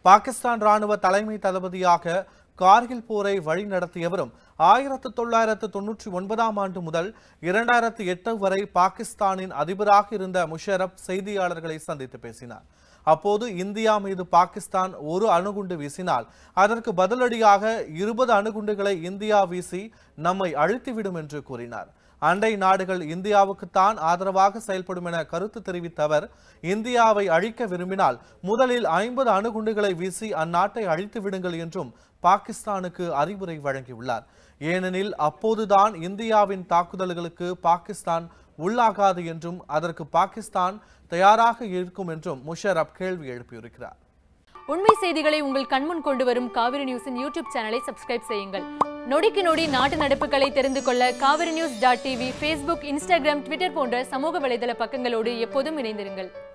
பாகிஸ்தான் ராணுவ தலைமை தளபதியாக கார்கில் போரை வழிநடத்தியவரும் ஆயிரத்து தொள்ளாயிரத்து தொன்னூற்றி ஒன்பதாம் ஆண்டு முதல் இரண்டாயிரத்து எட்டு வரை பாகிஸ்தானின் அதிபராக இருந்த முஷரப் செய்தியாளர்களை சந்தித்து பேசினார் அப்போது இந்தியா மீது பாகிஸ்தான் ஒரு அணுகுண்டு வீசினால் அதற்கு பதிலடியாக இருபது அணுகுண்டுகளை இந்தியா வீசி நம்மை அழுத்திவிடும் என்று கூறினார் அண்டை நாடுகள் இந்தியாவுக்குத்தான் ஆதரவாக செயல்படும் என கருத்து தெரிவித்த அவர் இந்தியாவை அழிக்க விரும்பினால் முதலில் ஐம்பது அணுகுண்டுகளை வீசி அந்நாட்டை அழித்து விடுங்கள் என்றும் பாகிஸ்தானுக்கு அறிவுரை வழங்கியுள்ளார் ஏனெனில் அப்போதுதான் இந்தியாவின் தாக்குதல்களுக்கு பாகிஸ்தான் உள்ளாகாது என்றும் அதற்கு பாகிஸ்தான் தயாராக இருக்கும் என்றும் முஷரப் கேள்வி எழுப்பியிருக்கிறார் உண்மை செய்திகளை உங்கள் கண்முன் கொண்டு வரும் காவிரி நியூஸின் யூடியூப் சேனலை சப்ஸ்கிரைப் செய்யுங்கள் நொடிக்கு நொடி நாட்டு நடப்புகளை தெரிந்து கொள்ள Kaveri news dot TV Facebook Instagram Twitter போன்ற சமூக வலைதள பக்கங்களோடு எப்போதும் இணைந்திருங்கள்